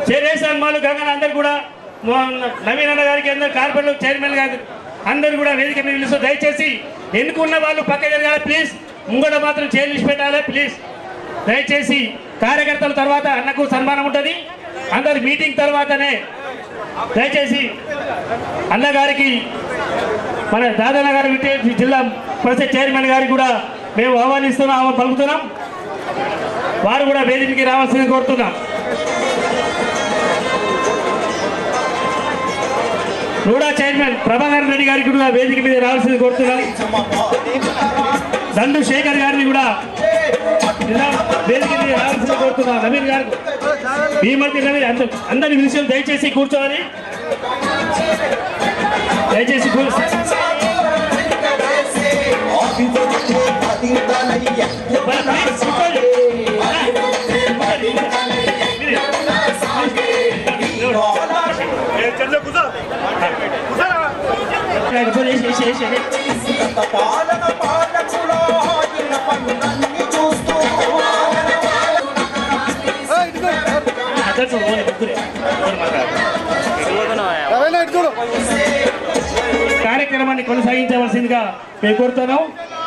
రేసాన్ మాలు గంగన్ అందరు కూడా మో- నవీన్ అన్న గారికి అందరు కార్పొరేట్ చైర్మన్ గారు అందరు కూడా వేదిక మీద పిలుస్తూ దయచేసి ఎన్నుకున్న వాళ్ళు పక్క జరగాలి ప్లీజ్ ముంగడ మాత్రం చేసి పెట్టాలి ప్లీజ్ దయచేసి కార్యకర్తల తర్వాత అన్నకు సన్మానం ఉంటుంది అందరు మీటింగ్ తర్వాతనే దయచేసి అన్నగారికి మన దాదాన గారి విటే- జిల్లా పరిషత్ చైర్మన్ గారికి కూడా మేము ఆహ్వానిస్తున్నాం ఆహ్వా- పలుకుతున్నాం వారు కూడా వేదికకి రావాల్సింది కోరుతున్నాం రూడా చైర్మన్ ప్రభాకర్ రెడ్డి గారికి కూడా వేదిక మీద రావాల్సింది కోరుతున్నాం దండు శేఖర్ గారిని కూడా జిల్లా వేదిక మీద రావాల్సింది కోరుతున్నాం నవీన్ గారు ఈ మధ్య నవీన్ అందరు అందరి విషయం దయచేసి కూర్చోవాలి దయచేసి కూర్చో మరి ప్లీజ్ కూర్చోండి. కూర్చోండి. వేసి, వేసి, వేసి, వేసి. పాలన పాలకులో ఈయన పనులన్నీ చూస్తూ అధ్యక్షుడు ఓన్లీ ముగ్గురే. ఎవరు మాట్లాడరు. కార్యక్రమాన్ని కొనసాగించవలసిందిగా మేము కోరుతున్నాం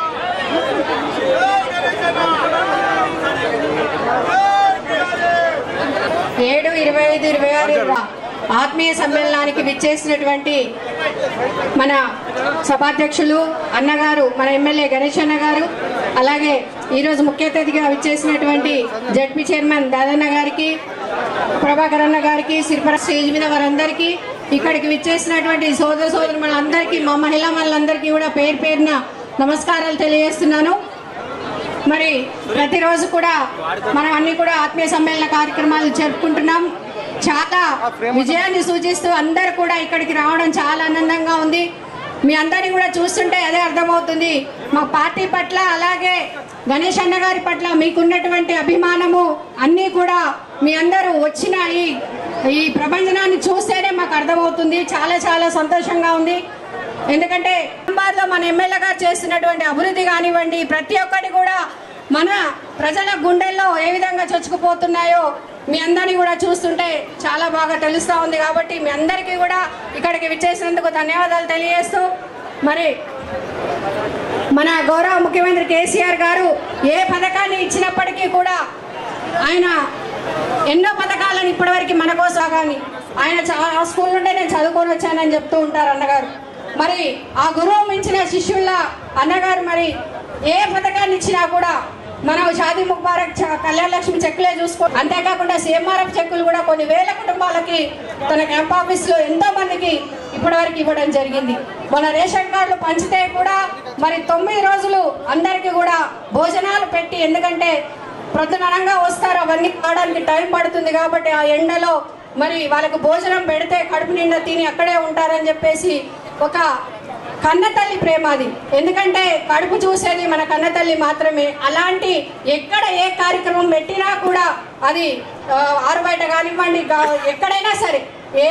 ఏడు ఇరవై ఐదు ఇరవై ఆరు ఆత్మీయ సమ్మేళనానికి విచ్చేసినటువంటి మన సభాధ్యక్షులు అన్నగారు మన ఎమ్మెల్యే గణేష్ అన్న గారు అలాగే ఈరోజు ముఖ్య అతిథిగా విచ్చేసినటువంటి జడ్పీ చైర్మన్ దాదన్న గారికి ప్రభాకర్ అన్న గారికి సిరిపర స్టేజ్ మీద వారందరికీ ఇక్కడికి విచ్చేసినటువంటి సోదర సోదరు మనందరికీ మా మహిళా మనందరికీ కూడా పేరు పేరున నమస్కారాలు తెలియజేస్తున్నాను మరి ప్రతిరోజు కూడా మనం అన్ని కూడా ఆత్మీయ సమ్మేళన కార్యక్రమాలు జరుపుకుంటున్నాం చాలా విజయాన్ని సూచిస్తూ అందరు కూడా ఇక్కడికి రావడం చాలా ఆనందంగా ఉంది మీ అందరినీ కూడా చూస్తుంటే అదే అర్థమవుతుంది మా పార్టీ పట్ల అలాగే గణేష్ అన్న గారి పట్ల మీకున్నటువంటి అభిమానము అన్నీ కూడా మీ అందరూ వచ్చిన ఈ ఈ ప్రపంచనాన్ని చూస్తేనే మాకు అర్థమవుతుంది చాలా చాలా సంతోషంగా ఉంది ఎందుకంటే నిజామాబాద్లో మన ఎమ్మెల్యే గారు చేస్తున్నటువంటి అభివృద్ధి కానివ్వండి ప్రతి ఒక్కటి కూడా మన ప్రజల గుండెల్లో ఏ విధంగా చొచ్చుకుపోతున్నాయో మీ అందరినీ కూడా చూస్తుంటే చాలా బాగా తెలుస్తూ ఉంది కాబట్టి మీ అందరికీ కూడా ఇక్కడికి విచ్చేసినందుకు ధన్యవాదాలు తెలియజేస్తూ మరి మన గౌరవ ముఖ్యమంత్రి కేసీఆర్ గారు ఏ పథకాన్ని ఇచ్చినప్పటికీ కూడా ఆయన ఎన్నో పథకాలను ఇప్పటివరకు మన కోసం కానీ ఆయన చా- ఆ స్కూల్ నుండే నేను చదువుకొని వచ్చానని చెప్తూ ఉంటారు అన్నగారు మరి ఆ గురువు మించిన శిష్యుల అన్నగారు మరి ఏ పథకాన్ని ఇచ్చినా కూడా మనం షాదీ ముబారక్ చ- కళ్యాణ లక్ష్మి చెక్కులే చూసుకో అంతేకాకుండా సీఎంఆర్ఎఫ్ చెక్కులు కూడా కొన్ని వేల కుటుంబాలకి తన క్యాంప్ ఆఫీస్లో ఎంతో మందికి ఇప్పటివరకు ఇవ్వడం జరిగింది మన రేషన్ కార్డులు పంచితే కూడా మరి తొమ్మిది రోజులు అందరికీ కూడా భోజనాలు పెట్టి ఎందుకంటే ప్రధానంగా వస్తారు అవన్నీ కావడానికి టైం పడుతుంది కాబట్టి ఆ ఎండలో మరి వాళ్ళకు భోజనం పెడితే కడుపు నిండా తిని అక్కడే ఉంటారని చెప్పేసి ఒక కన్నతల్లి ప్రేమ అది ఎందుకంటే కడుపు చూసేది మన కన్నతల్లి మాత్రమే అలాంటి ఎక్కడ ఏ కార్యక్రమం పెట్టినా కూడా అది ఆ, ఆరు బయట కానివ్వండి గా- ఎక్కడైనా సరే ఏ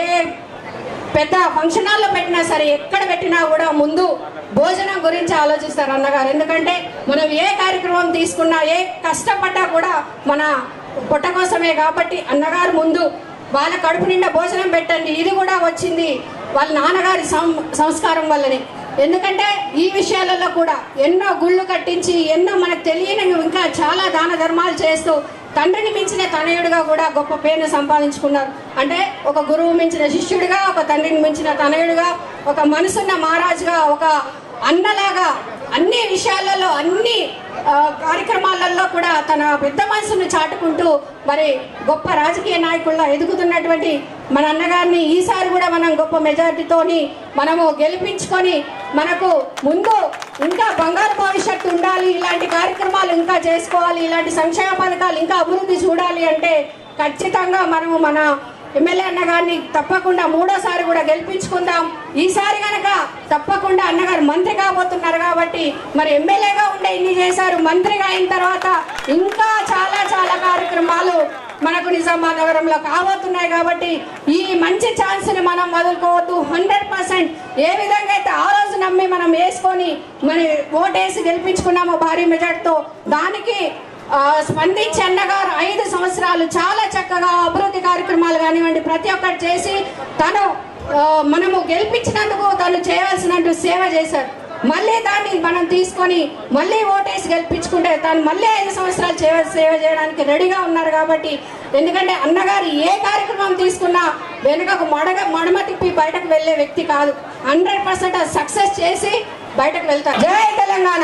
పెద్ద ఫంక్షన్ హాల్లో పెట్టినా సరే ఎక్కడ పెట్టినా కూడా ముందు భోజనం గురించి ఆలోచిస్తారు అన్నగారు ఎందుకంటే మనం ఏ కార్యక్రమం తీసుకున్నా ఏ కష్టపడ్డా కూడా మన పొట్ట కోసమే కాబట్టి అన్నగారు ముందు వాళ్ళ కడుపు నిండా భోజనం పెట్టండి ఇది కూడా వచ్చింది వాళ్ళ నాన్నగారి సం- సంస్కారం వల్లనే ఎందుకంటే ఈ విషయాలలో కూడా ఎన్నో గుళ్ళు కట్టించి ఎన్నో మనకు తెలియని ఇంకా చాలా దాన ధర్మాలు చేస్తూ తండ్రిని మించిన తనయుడిగా కూడా గొప్ప పేరును సంపాదించుకున్నారు అంటే ఒక గురువు మించిన శిష్యుడిగా ఒక తండ్రిని మించిన తనయుడిగా ఒక మనసున్న మహారాజుగా ఒక అన్నలాగా అన్ని విషయాలలో అన్ని ఆ, కార్యక్రమాలలో కూడా తన పెద్ద మనసును చాటుకుంటూ మరి గొప్ప రాజకీయ నాయకుల్లా ఎదుగుతున్నటువంటి మన అన్నగారిని ఈసారి కూడా మనం గొప్ప మెజారిటీతోని మనము గెలిపించుకొని మనకు ముందు ఇంకా బంగారు భవిష్యత్తు ఉండాలి ఇలాంటి కార్యక్రమాలు ఇంకా చేసుకోవాలి ఇలాంటి సంక్షేమ పథకాలు ఇంకా అభివృద్ధి చూడాలి అంటే ఖచ్చితంగా మనము మన ఎమ్మెల్యే అన్న గారిని తప్పకుండా మూడోసారి కూడా గెలిపించుకుందాం ఈసారి గనక తప్పకుండా అన్నగారు మంత్రి కాబోతున్నారు కాబట్టి మరి ఎమ్మెల్యేగా ఉండే ఇన్ని చేశారు మంత్రిగా అయిన తర్వాత ఇంకా చాలా చాలా కార్యక్రమాలు మనకు నిజామాబాద్ నగరంలో కాబోతున్నాయి కాబట్టి ఈ మంచి ఛాన్స్ ని మనం వదులుకోవద్దు హండ్రెడ్ పర్సెంట్ ఏ విధంగా అయితే ఆ రోజు నమ్మి మనం వేసుకొని మరి ఓటేసి గెలిపించుకున్నామో భారీ మెజార్టీతో దానికి ఆ, స్పందించి అన్నగారు ఐదు సంవత్సరాలు చాలా చక్కగా అభివృద్ధి కార్యక్రమాలు కానివ్వండి ప్రతి ఒక్కటి చేసి తను ఆ, మనము గెలిపించినందుకు తను చేయవలసినట్టు సేవ చేశారు మళ్ళీ దాన్ని మనం తీసుకొని మళ్ళీ ఓటేసి గెలిపించుకుంటే తను మళ్ళీ ఐదు సంవత్సరాలు సేవ సేవ చేయడానికి రెడీగా ఉన్నారు కాబట్టి ఎందుకంటే అన్నగారు ఏ కార్యక్రమం తీసుకున్నా వెనుకకు మడగ మడమ తిప్పి బయటకు వెళ్ళే వ్యక్తి కాదు హండ్రెడ్ పర్సెంట్ సక్సెస్ చేసి బయటకు వెళ్తారు జై తెలంగాణ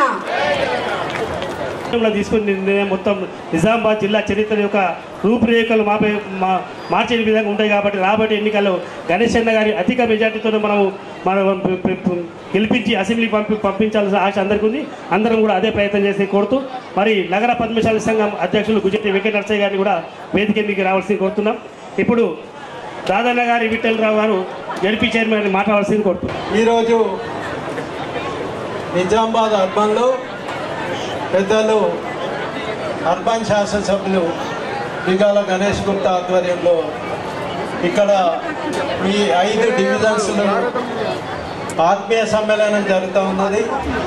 లో తీసుకుని నిర్ణయం మొత్తం నిజామాబాద్ జిల్లా చరిత్ర యొక్క రూపురేఖలు మాపై మా మార్చే విధంగా ఉంటాయి కాబట్టి రాబోయే ఎన్నికల్లో గణేష్ అన్న గారి అధిక మెజార్టీతో మనం మనం ప- ప- ప- గెలిపించి అసెంబ్లీ పంపి పంపించాల్సిన ఆశ అందరికీ ఉంది అందరం కూడా అదే ప్రయత్నం చేసి కోరుతూ మరి నగర పద్మశాలి సంఘం అధ్యక్షులు గుజరాతి వెంకట నరసయ్య గారిని కూడా వేదిక మీకు రావాల్సింది కోరుతున్నాం ఇప్పుడు దాదన్న గారి విఠలరావు గారు జడ్పీ చైర్మన్ గారిని మాట్లాడాల్సింది కోరుతున్నాం ఈరోజు నిజామాబాద్ అర్బన్లో పెద్దలు అర్బన్ శాసనసభ్యులు బిగాల గణేష్ గుప్తా ఆధ్వర్యంలో ఇక్కడ ఈ ఐదు డివిజన్స్లో ఆత్మీయ సమ్మేళనం జరుగుతూ ఉన్నది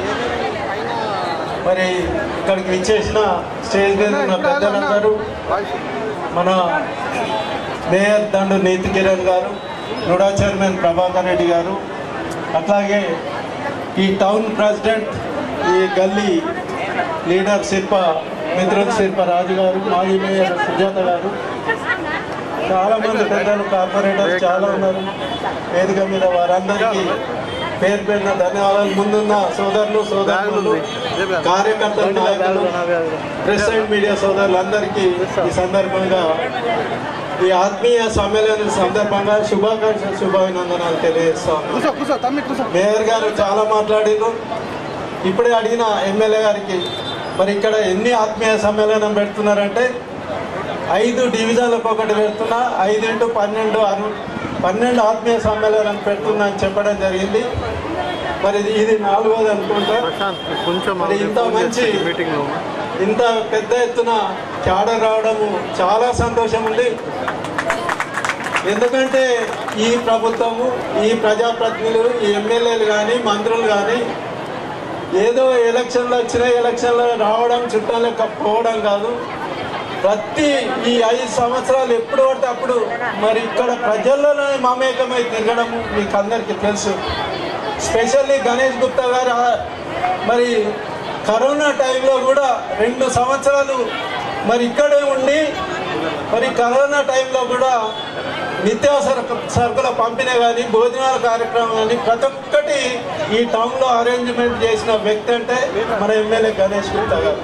మరి ఇక్కడికి విచ్చేసిన స్టేజ్ మీద ఉన్న పెద్దలందరూ మన మేయర్ దండు నీతి కిరణ్ గారు నుడా చైర్మన్ ప్రభాకర్ రెడ్డి గారు అట్లాగే ఈ టౌన్ ప్రెసిడెంట్ ఈ గల్లీ లీడర్ శిల్ప మిత్రుల శిల్ప రాజు గారు మాజీ మేయర్ సుజాత గారు చాలా మంది పెద్దలు కార్పొరేటర్స్ చాలా ఉన్నారు వేదిక మీద వారందరికీ పేరు పేరున ధన్యవాదాలు ముందున్న సోదరులు సోదరులు కార్యకర్తలు నాయకులు ప్రెస్ అండ్ మీడియా సోదరులందరికీ ఈ సందర్భంగా ఈ ఆత్మీయ సమ్మేళనం సందర్భంగా శుభాకాంక్షలు శుభాభినందనాలు తెలియజేస్తాను మేయర్ గారు చాలా మాట్లాడినారు ఇప్పుడే అడిగిన ఎమ్మెల్యే గారికి మరి ఇక్కడ ఎన్ని ఆత్మీయ సమ్మేళనం పెడుతున్నారంటే ఐదు డివిజన్లకు ఒకటి పెడుతున్నా ఐదు ఇంటూ పన్నెండు అను పన్నెండు ఆత్మీయ సమ్మేళనం పెడుతున్నా అని చెప్పడం జరిగింది మరి ఇది- ఇది నాలుగోది అనుకుంటా కొంచెం మరి ఇంత మంచి మీటింగ్ లో ఇంత పెద్ద ఎత్తున క్యాడర్ రావడము చాలా సంతోషం ఉంది ఎందుకంటే ఈ ప్రభుత్వము ఈ ప్రజాప్రతినిధులు ఈ ఎమ్మెల్యేలు కానీ మంత్రులు కానీ ఏదో ఎలక్షన్లు వచ్చిన ఎలక్షన్లు రావడం చుట్టాలు లెక్క పోవడం కాదు ప్రతి ఈ ఐదు సంవత్సరాలు ఎప్పుడు పడితే అప్పుడు మరి ఇక్కడ ప్రజల్లోనే మమేకమై తిరగడం మీకు అందరికీ తెలుసు స్పెషల్లీ గణేష్ గుప్తా గారు ఆ- మరి కరోనా టైంలో కూడా రెండు సంవత్సరాలు మరి ఇక్కడే ఉండి మరి కరోనా టైంలో కూడా నిత్యావసర సరుకుల పంపిణీ కానీ భోజనాల కార్యక్రమం కానీ ప్రతి ఒక్కటి ఈ టౌన్లో అరేంజ్మెంట్ చేసిన వ్యక్తి అంటే మన ఎమ్మెల్యే గణేష్ గుప్తా గారు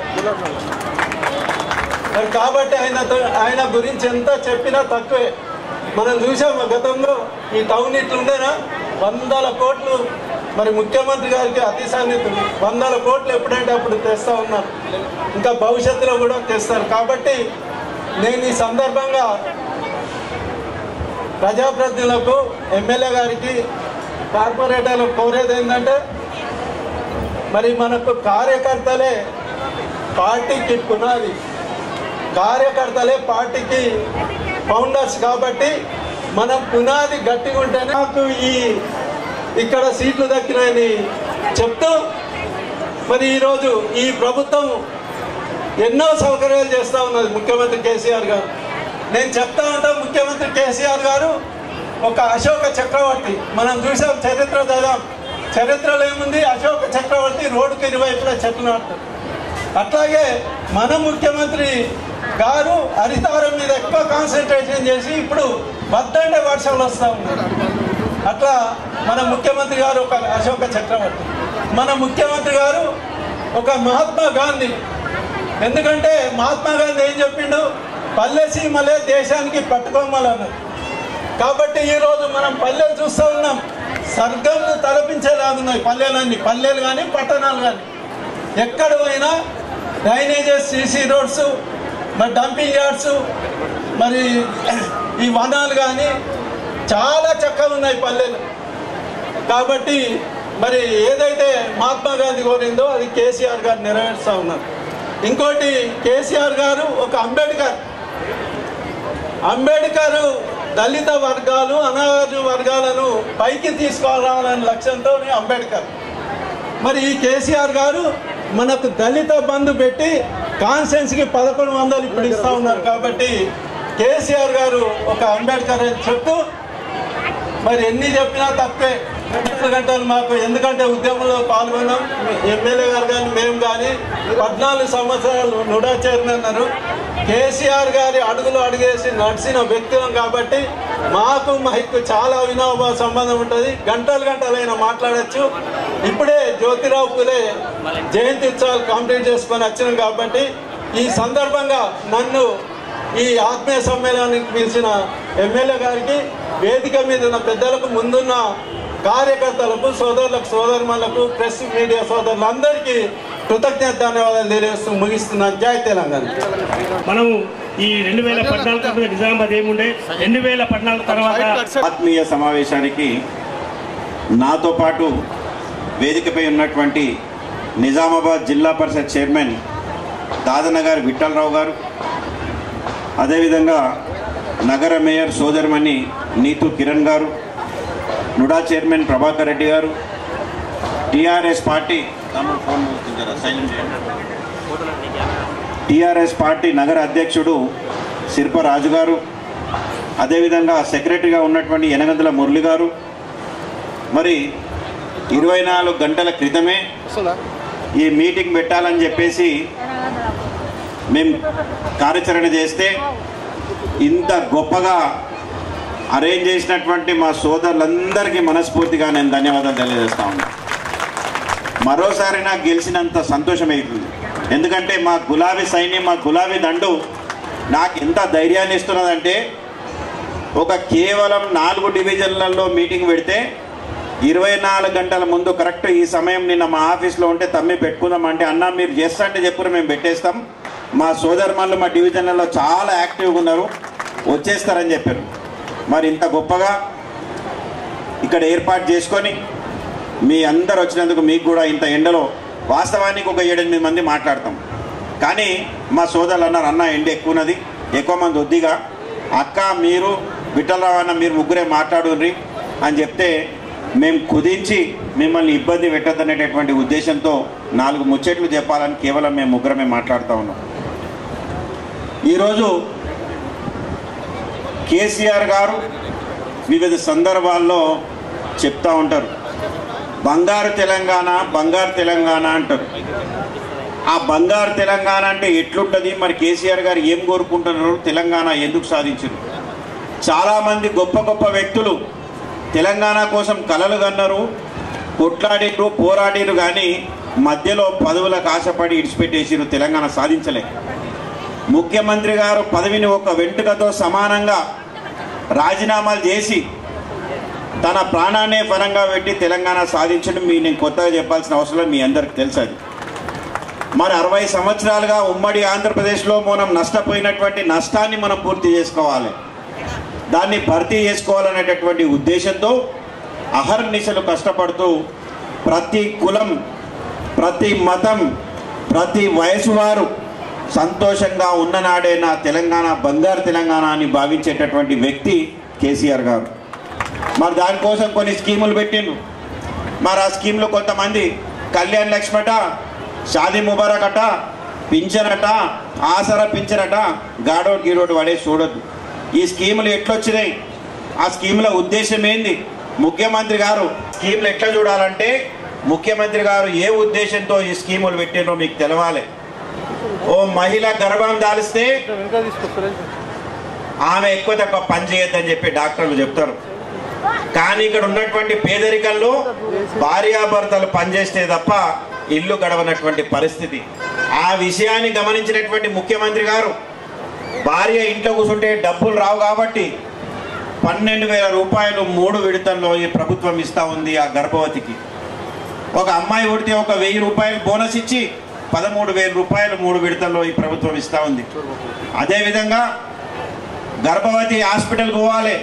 మరి కాబట్టి ఆయన ఆయన గురించి ఎంత చెప్పినా తక్కువే మనం చూసాం గతంలో ఈ టౌన్ ఇట్లుండేనా వందల కోట్లు మరి ముఖ్యమంత్రి గారికి అతి సన్నిహితులు వందల కోట్లు ఎప్పుడంటే అప్పుడు తెస్తా ఉన్నారు ఇంకా భవిష్యత్తులో కూడా తెస్తారు కాబట్టి నేను ఈ సందర్భంగా ప్రజాప్రతినిధులకు ఎమ్మెల్యే గారికి కార్పొరేటర్లకు కోరేది ఏంటంటే మరి మనకు కార్యకర్తలే పార్టీకి పునాది కార్యకర్తలే పార్టీకి ఫౌండర్స్ కాబట్టి మనం పునాది గట్టిగా ఉంటేనే నాకు ఈ ఇక్కడ సీట్లు దక్కినాయని చెప్తూ మరి ఈరోజు ఈ ప్రభుత్వం ఎన్నో సౌకర్యాలు చేస్తూ ఉన్నది ముఖ్యమంత్రి కేసీఆర్ గారు నేను చెప్తా ఉంటా ముఖ్యమంత్రి కేసీఆర్ గారు ఒక అశోక చక్రవర్తి మనం చూసాం చరిత్ర చదివాం చరిత్రలో ఏముంది అశోక చక్రవర్తి రోడ్డుకి ఇరువైపులా చెట్లు నాటుతాడు అట్లాగే మన ముఖ్యమంత్రి గారు హరితారం మీద ఎక్కువ కాన్సన్ట్రేషన్ చేసి ఇప్పుడు వద్దంటే వర్షాలు వస్తూ ఉన్నాయి అట్లా మన ముఖ్యమంత్రి గారు ఒక అశోక చక్రవర్తి మన ముఖ్యమంత్రి గారు ఒక మహాత్మా గాంధీ ఎందుకంటే మహాత్మా గాంధీ ఏం చెప్పిండు పల్లె సీమలే దేశానికి పట్టుకోమలన్నారు కాబట్టి ఈరోజు మనం పల్లెలు చూస్తూ ఉన్నాం స్వర్గంను తలపించేలాగున్నాయి పల్లెలన్నీ పల్లెలు కానీ పట్టణాలు కానీ ఎక్కడ పోయినా డ్రైనేజెస్ సీసీ రోడ్స్ మరి డంపింగ్ యార్డ్స్ మరి ఈ వనాలు కానీ చాలా చక్కగా ఉన్నాయి పల్లెలు కాబట్టి మరి ఏదైతే మహాత్మా గాంధీ కోరిందో అది కేసీఆర్ గారు నెరవేరుస్తూ ఉన్నారు ఇంకోటి కేసీఆర్ గారు ఒక అంబేద్కర్ అంబేద్కర్ దళిత వర్గాలు అనాథ వర్గాలను పైకి తీసుకురావాలనే లక్ష్యంతో అంబేద్కర్ మరి ఈ కేసీఆర్ గారు మనకు దళిత బంధు పెట్టి కాన్సెన్స్కి పదకొండు వందలు ఇప్పుడు ఇస్తా ఉన్నారు కాబట్టి కేసీఆర్ గారు ఒక అంబేద్కర్ అని చెప్తూ మరి ఎన్ని చెప్పినా తప్పే రెండు గంటలు మాకు ఎందుకంటే ఉద్యమంలో పాల్గొన్నాం ఎమ్మెల్యే గారు కానీ మేము కానీ పద్నాలుగు సంవత్సరాలు నుడా చేరినన్నారు కేసీఆర్ గారి అడుగులు అడుగేసి నడిచిన వ్యక్తులం కాబట్టి మాకు మైకు చాలా వినోభ సంబంధం ఉంటుంది గంటలు గంటలైనా మాట్లాడచ్చు ఇప్పుడే జ్యోతిరావు పులే జయంతి ఉత్సవాలు కంప్లీట్ చేసుకొని వచ్చినాం కాబట్టి ఈ సందర్భంగా నన్ను ఈ ఆత్మీయ సమ్మేళనానికి పిలిచిన ఎమ్మెల్యే గారికి వేదిక మీద ఉన్న పెద్దలకు ముందున్న కార్యకర్తలకు సోదరులకు సోదరులకు ప్రెస్ మీడియా సోదరులందరికీ కృతజ్ఞత ధన్యవాదాలు తెలియజేస్తూ ముగిస్తున్నాను జై తెలంగాణ మనం ఈ రెండు వేల పద్నాలుగు తర్వాత నిజామాబాద్ ఏముండే రెండు వేల పద్నాలుగు తర్వాత ఆత్మీయ సమావేశానికి నాతో పాటు వేదికపై ఉన్నటువంటి నిజామాబాద్ జిల్లా పరిషత్ చైర్మన్ దాదనగర్ విఠలరావు గారు అదేవిధంగా నగర మేయర్ సోదరిమణి నీతు కిరణ్ గారు నుడా చైర్మన్ ప్రభాకర్ రెడ్డి గారు టీఆర్ఎస్ పార్టీ తమ్ముడు ఫోన్ మోగుతుంటారా? సైలెంట్ చేయండి. టీఆర్ఎస్ పార్టీ నగర అధ్యక్షుడు శిల్ప రాజు గారు అదేవిధంగా సెక్రటరీగా ఉన్నటువంటి యనగందుల మురళి గారు మరి ఇరవై నాలుగు గంటల క్రితమే ఈ మీటింగ్ పెట్టాలని చెప్పేసి మేము కార్యాచరణ చేస్తే ఇంత గొప్పగా అరేంజ్ చేసినటువంటి మా సోదరులందరికీ మనస్ఫూర్తిగా నేను ధన్యవాదాలు తెలియజేస్తా ఉన్నాను మరోసారి నాకు గెలిచినంత సంతోషం అవుతుంది ఎందుకంటే మా గులాబీ సైన్యం మా గులాబీ దండు నాకు ఎంత ధైర్యాన్ని ఇస్తున్నదంటే ఒక కేవలం నాలుగు డివిజన్లలో మీటింగ్ పెడితే ఇరవై నాలుగు గంటల ముందు కరెక్ట్ ఈ సమయం నిన్న మా ఆఫీస్లో ఉంటే తమ్మి పెట్టుకుందాం అంటే అన్న మీరు చేస్తా అంటే చెప్పురు మేము పెట్టేస్తాం మా సోదరుమల్లు మా డివిజన్లలో చాలా యాక్టివ్గా ఉన్నారు వచ్చేస్తారని చెప్పారు మరి ఇంత గొప్పగా ఇక్కడ ఏర్పాటు చేసుకొని మీ అందరు వచ్చినందుకు మీకు కూడా ఇంత ఎండలో వాస్తవానికి ఒక ఏడెనిమిది మంది మాట్లాడతాం కానీ మా సోదరులు అన్నారు అన్న ఎండ ఎక్కువ ఉన్నది ఎక్కువ మంది వద్దిగా అక్క మీరు విఠలరావు అన్న మీరు ముగ్గురే మాట్లాడుర్రి అని చెప్తే మేము కుదించి మిమ్మల్ని ఇబ్బంది పెట్టద్దనేటటువంటి ఉద్దేశంతో నాలుగు ముచ్చట్లు చెప్పాలని కేవలం మేము ముగ్గురమే మాట్లాడుతూ ఉన్నాం ఈరోజు కేసీఆర్ గారు వివిధ సందర్భాల్లో చెప్తా ఉంటారు బంగారు తెలంగాణ బంగారు తెలంగాణ అంటారు ఆ బంగారు తెలంగాణ అంటే ఎట్లుంటుంది మరి కేసీఆర్ గారు ఏం కోరుకుంటున్నారు తెలంగాణ ఎందుకు సాధించారు చాలామంది గొప్ప గొప్ప వ్యక్తులు తెలంగాణ కోసం కలలు కన్నారు కొట్లాడిరు పోరాడిరు కానీ మధ్యలో పదవులకు ఆశపడి ఇడిచిపెట్టేసిరు తెలంగాణ సాధించలే ముఖ్యమంత్రి గారు పదవిని ఒక వెంటుకతో సమానంగా రాజీనామాలు చేసి తన ప్రాణాన్నే పరంగా పెట్టి తెలంగాణ సాధించడం మీ నేను కొత్తగా చెప్పాల్సిన అవసరం మీ అందరికి తెలుసు అది మరి అరవై సంవత్సరాలుగా ఉమ్మడి ఆంధ్రప్రదేశ్లో మనం నష్టపోయినటువంటి నష్టాన్ని మనం పూర్తి చేసుకోవాలి దాన్ని భర్తీ చేసుకోవాలనేటటువంటి ఉద్దేశంతో అహర్నిశలు కష్టపడుతూ ప్రతి కులం ప్రతి మతం ప్రతి వయసు వారు సంతోషంగా ఉన్ననాడే నా తెలంగాణ బంగారు తెలంగాణ అని భావించేటటువంటి వ్యక్తి కేసీఆర్ గారు మరి దానికోసం కొన్ని స్కీములు పెట్టిండ్రు మరి ఆ స్కీమ్లో కొంతమంది కళ్యాణ్ లక్ష్మట షాదీ ముబారక్ అట పింఛన్ అట ఆసరా పింఛన్ అట గాడోడు గీడోడు వాడే చూడొద్దు ఈ స్కీములు ఎట్లొచ్చినాయి ఆ స్కీముల ఉద్దేశం ఏంది ముఖ్యమంత్రి గారు స్కీములు ఎట్లా చూడాలంటే ముఖ్యమంత్రి గారు ఏ ఉద్దేశంతో ఈ స్కీములు పెట్టినో మీకు తెలవాలి ఓ మహిళ గర్భం దాలిస్తే ఆమె ఎక్కువ తక్కువ పని చేయొద్దని చెప్పి డాక్టర్లు చెప్తారు కానీ ఇక్కడ ఉన్నటువంటి పేదరికంలో భార్యాభర్తలు పనిచేస్తే తప్ప ఇల్లు గడవనటువంటి పరిస్థితి ఆ విషయాన్ని గమనించినటువంటి ముఖ్యమంత్రి గారు భార్య ఇంట్లో కూర్చుంటే డబ్బులు రావు కాబట్టి పన్నెండు వేల రూపాయలు మూడు విడతల్లో ఈ ప్రభుత్వం ఇస్తా ఉంది ఆ గర్భవతికి ఒక అమ్మాయి ఉడితే ఒక వెయ్యి రూపాయలు బోనస్ ఇచ్చి పదమూడు వేల రూపాయలు మూడు విడతల్లో ఈ ప్రభుత్వం ఇస్తా ఉంది అదేవిధంగా గర్భవతి హాస్పిటల్ పోవాలి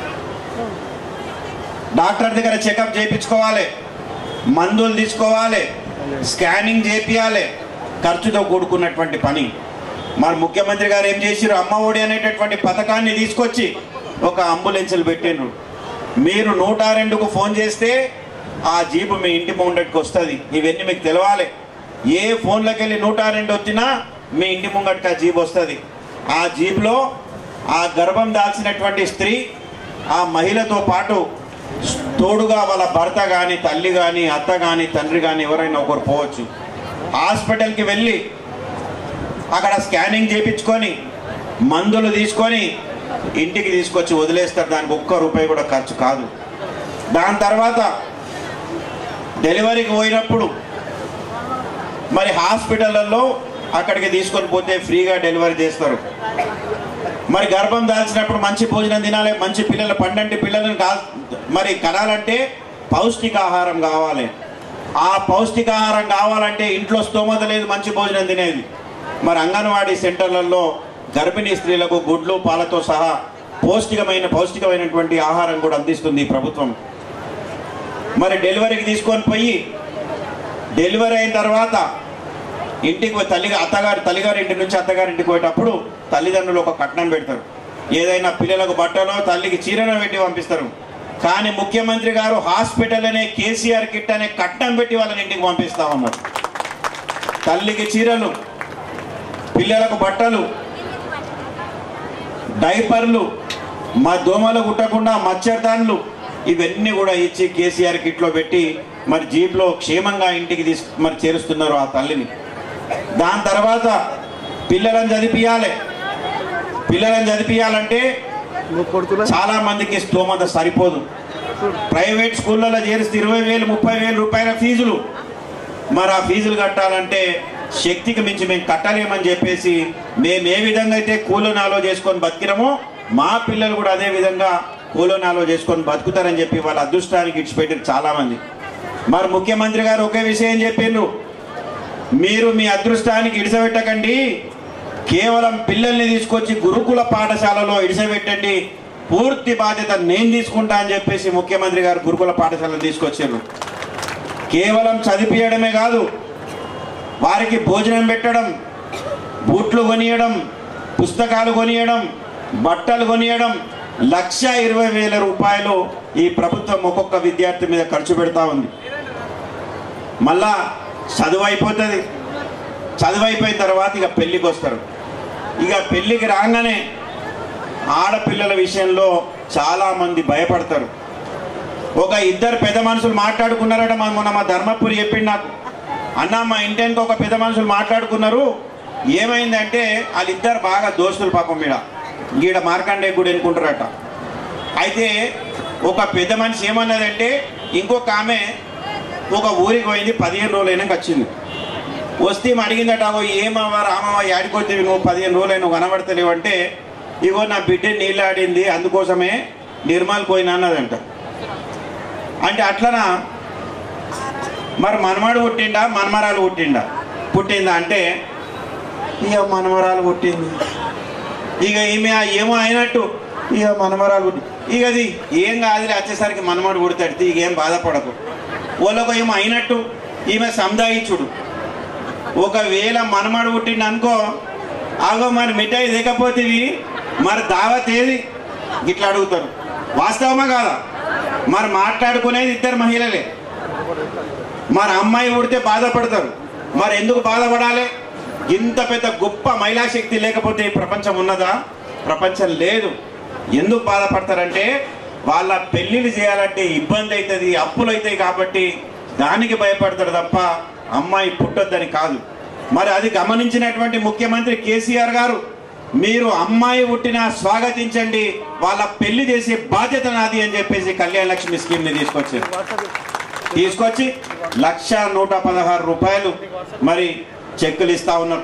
డాక్టర్ దగ్గర చెకప్ చేయించుకోవాలి మందులు తీసుకోవాలి స్కానింగ్ చేపియాలి ఖర్చుతో కూడుకున్నటువంటి పని మరి ముఖ్యమంత్రి గారు ఏం చేసిరు అమ్మ ఒడి అనేటటువంటి పథకాన్ని తీసుకొచ్చి ఒక అంబులెన్సులు పెట్టిండ్రు మీరు నూట రెండుకు ఫోన్ చేస్తే ఆ జీపు మీ ఇంటి ముందటికి వస్తుంది ఇవన్నీ మీకు తెలవాలి ఏ ఫోన్లోకి వెళ్ళి నూట రెండు వచ్చినా మీ ఇంటి ముంగటికి ఆ జీప్ వస్తుంది ఆ జీప్లో ఆ గర్భం దాల్చినటువంటి స్త్రీ ఆ మహిళతో పాటు తోడుగా వాళ్ళ భర్త కానీ తల్లి కానీ అత్త కానీ తండ్రి కానీ ఎవరైనా ఒకరు పోవచ్చు హాస్పిటల్కి వెళ్ళి అక్కడ స్కానింగ్ చేయించుకొని మందులు తీసుకొని ఇంటికి తీసుకొచ్చి వదిలేస్తారు దానికి ఒక్క రూపాయి కూడా ఖర్చు కాదు దాని తర్వాత డెలివరీకి పోయినప్పుడు మరి హాస్పిటళ్ళల్లో అక్కడికి తీసుకొని పోతే ఫ్రీగా డెలివరీ చేస్తారు మరి గర్భం దాల్చినప్పుడు మంచి భోజనం తినాలి మంచి పిల్లలు పండంటి పిల్లలను కా మరి కనాలంటే పౌష్టికాహారం కావాలి ఆ పౌష్టికాహారం కావాలంటే ఇంట్లో స్తోమత లేదు మంచి భోజనం తినేది మరి అంగన్వాడీ సెంటర్లలో గర్భిణీ స్త్రీలకు గుడ్లు పాలతో సహా పౌష్టికమైన పౌష్టికమైనటువంటి ఆహారం కూడా అందిస్తుంది ఈ ప్రభుత్వం మరి డెలివరీకి తీసుకొని పోయి డెలివరీ అయిన తర్వాత ఇంటికి పోయి తల్లి అత్తగారి తల్లిగారి ఇంటి నుంచి అత్తగారి ఇంటికి పోయేటప్పుడు తల్లిదండ్రులు ఒక కట్నం పెడతారు ఏదైనా పిల్లలకు బట్టలో తల్లికి చీరను పెట్టి పంపిస్తారు కానీ ముఖ్యమంత్రి గారు హాస్పిటల్ అనే కేసీఆర్ కిట్ అనే కట్నం పెట్టి వాళ్ళని ఇంటికి పంపిస్తా ఉన్నారు తల్లికి చీరలు పిల్లలకు బట్టలు డైపర్లు మా దోమలు కుట్టకుండా మచ్చర్దాన్లు ఇవన్నీ కూడా ఇచ్చి కేసీఆర్ కిట్లో పెట్టి మరి జీప్లో క్షేమంగా ఇంటికి తీసు మరి చేరుస్తున్నారు ఆ తల్లిని దాని తర్వాత పిల్లలను చదివియాలి పిల్లలను చదివియాలంటే చాలా మందికి స్తోమత సరిపోదు ప్రైవేట్ స్కూళ్ళలో చేరిస్తే ఇరవై వేలు ముప్పై వేలు రూపాయల ఫీజులు మరి ఆ ఫీజులు కట్టాలంటే శక్తికి మించి మేము కట్టలేమని చెప్పేసి మేము ఏ విధంగా అయితే కూలోనాలో చేసుకొని బతికినామో మా పిల్లలు కూడా అదే విధంగా కూలోనాలో చేసుకొని బతుకుతారని చెప్పి వాళ్ళ అదృష్టానికి ఇచ్చిపెట్టారు చాలా మంది మరి ముఖ్యమంత్రి గారు ఒకే విషయం చెప్పిండ్రు మీరు మీ అదృష్టానికి ఇడిసబెట్టకండి కేవలం పిల్లల్ని తీసుకొచ్చి గురుకుల పాఠశాలలో ఇడిసబెట్టండి పూర్తి బాధ్యత నేను తీసుకుంటా అని చెప్పేసి ముఖ్యమంత్రి గారు గురుకుల పాఠశాలను తీసుకొచ్చారు కేవలం చదివియడమే కాదు వారికి భోజనం పెట్టడం బూట్లు కొనియడం పుస్తకాలు కొనియడం బట్టలు కొనియడం లక్ష ఇరవై వేల రూపాయలు ఈ ప్రభుత్వం ఒక్కొక్క విద్యార్థి మీద ఖర్చు పెడతా ఉంది మళ్ళా చదువు అయిపోతుంది చదువు అయిపోయిన తర్వాత ఇక పెళ్ళికి వస్తారు ఇక పెళ్ళికి రాగానే ఆడపిల్లల విషయంలో చాలామంది భయపడతారు ఒక ఇద్దరు పెద్ద మనుషులు మాట్లాడుకున్నారట మా- మొన్న మా ధర్మపురి చెప్పిండు నాకు అన్న మా ఇంటికి ఒక పెద్ద మనుషులు మాట్లాడుకున్నారు ఏమైందంటే వాళ్ళిద్దరు బాగా దోస్తులు పాపం మీద గీడ మార్కండే కూడా ఎన్నుకుంటారట అయితే ఒక పెద్ద మనిషి ఏమన్నదంటే ఇంకొక ఆమె ఒక ఊరికి పోయింది పదిహేను రోజులు అయినాక వచ్చింది వస్తే ఈమె అడిగిందట అగో ఏమవ్వ రామవ్వ యాడికొద్దివి నువ్వు పదిహేను రోజులు నువ్వు కనబడతలేవు అంటే ఇగో నా బిడ్డ నీళ్ళాడింది అందుకోసమే నిర్మల్ పోయినా అన్నదంట అంటే అట్లనా మరి మనమాడు పుట్టిండా మనమరాలు పుట్టిండా పుట్టిందా అంటే ఇక మనమరాలు పుట్టింది ఇక ఈమె ఏమో అయినట్టు ఇక మనమరాలు పుట్టి ఇక అది ఏం కాదులే వచ్చేసరికి మనమాడు పుడతాడు ఇక ఏం బాధపడకు వాళ్ళకు ఏమో అయినట్టు ఈమె సందాయించుడు ఒకవేళ మనమాడు పుట్టిండు అనుకో ఆగో మరి మిఠాయి దిగపోతేవి మరి దావత్ ఏది ఇట్లా అడుగుతారు వాస్తవమా కాదా మరి మాట్లాడుకునేది ఇద్దరు మహిళలే మరి అమ్మాయి ఉడితే బాధపడతారు మరి ఎందుకు బాధపడాలి ఇంత పెద్ద గొప్ప మహిళా శక్తి లేకపోతే ఈ ప్రపంచం ఉన్నదా ప్రపంచం లేదు ఎందుకు బాధపడతారంటే వాళ్ళ పెళ్ళిళ్ళు చేయాలంటే ఇబ్బంది అవుతుంది అప్పులు అవుతాయి కాబట్టి దానికి భయపడతారు తప్ప అమ్మాయి పుట్టొద్దని కాదు మరి అది గమనించినటువంటి ముఖ్యమంత్రి కేసీఆర్ గారు మీరు అమ్మాయి పుట్టినా స్వాగతించండి వాళ్ళ పెళ్లి చేసే బాధ్యత నాది అని చెప్పేసి కళ్యాణ లక్ష్మి స్కీమ్ ని తీసుకొచ్చారు తీసుకొచ్చి లక్ష నూట పదహారు రూపాయలు మరి చెక్కులు ఇస్తా ఉన్నారు